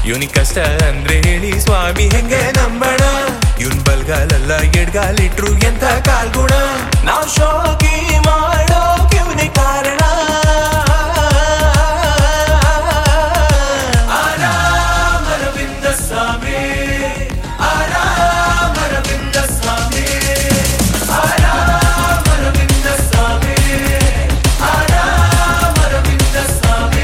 ಇವನಿಗೆ ಕಷ್ಟ ಅಂದ್ರೆ ಹೇಳಿ ಸ್ವಾಮಿ ಹೆಂಗೆ ನಂಬಣ ಇವನ್ ಬಲ್ಗಾಲೆಲ್ಲ ಎಡ್ಗಾಲಿಟ್ರು ಎಂತ ಕಾಲ್ಗುಣ ನಾವ್ ಶೋಕಿ ಮಾಡೋಕ್ ಇವನೇ ಕಾರಣ ಆರಾಮರವಿಂದ ಸ್ವಾಮಿ ಆರಾಮರವಿಂದ ಸ್ವಾಮಿ ಆರಾಮರವಿಂದ ಸ್ವಾಮಿ ಆರಾಮರವಿಂದ ಸ್ವಾಮಿ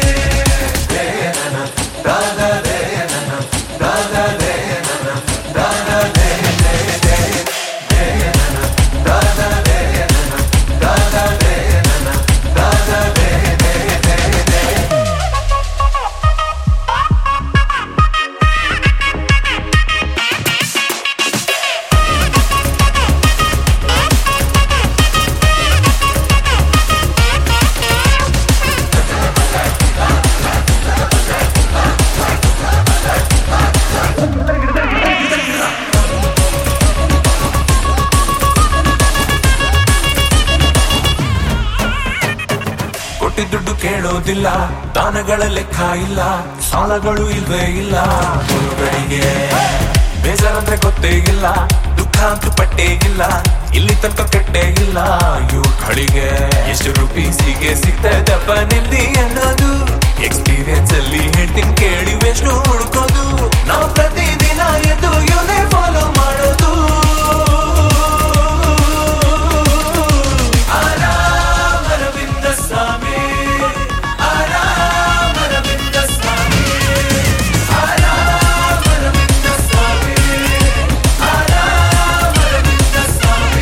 ಕೊಟ್ಟಿ ದುಡ್ಡು ಕೇಳೋದಿಲ್ಲ ದಾನಗಳ ಲೆಕ್ಕ ಇಲ್ಲ ಸಾಲಗಳು ಇಲ್ವೇ ಇಲ್ಲ ಗುರುಗಳಿಗೆ ಬೇಜಾರಂದ್ರೆ ಗೊತ್ತೇ ಇಲ್ಲ ದುಃಖ ಅಂತೂ ಪಟ್ಟೇ ಇಲ್ಲ ಇಲ್ಲಿ ತನಕ ಕೆಟ್ಟೇ ಇಲ್ಲ ಇವ್ಗಳಿಗೆ ಎಷ್ಟು ರುಪೀಸಿಗೆ ಸಿಗ್ತದಪ್ಪ ನಿಲ್ಲಿ ಅನ್ನೋದು ಎಕ್ಸ್ಪೀರಿಯನ್ಸ್ ಅಲ್ಲಿ ಹೇಳ್ತೀನಿ ಕೇಳಿ ಎಷ್ಟು ಹುಡ್ಕೋದು ನಾವು ಪ್ರತಿದಿನ ಎದ್ದು ಇವನೇ ಫಾಲೋ ಮಾಡೋದು ಆರಾಮರವಿಂದ ಸ್ವಾಮಿ ಆರಾಮರವಿಂದ ಸ್ವಾಮಿ ಆರಾಮರವಿಂದ ಸ್ವಾಮಿ ಆರಾಮರವಿಂದ ಸ್ವಾಮಿ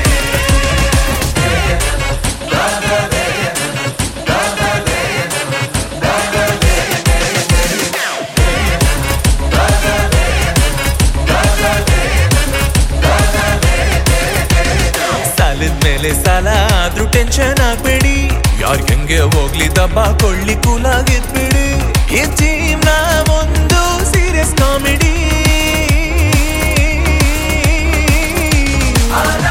ಸಾಲದ ಮೇಲೆ ಸಾಲ ಆದ್ರೂ ಟೆನ್ಷನ್ ಆಗ್ಬೇಡಿ ಯಾರ್ ಹೆಂಗೆ ಹೋಗ್ಲಿ ದಬ್ಬ ಕೊಳ್ಳಿ ಕೂಲಾಗಿದ್ಬಿಡಿ ಈ ಜೀವನ ಒಂದು ಸೀರಿಯಸ್ ಕಾಮಿಡಿ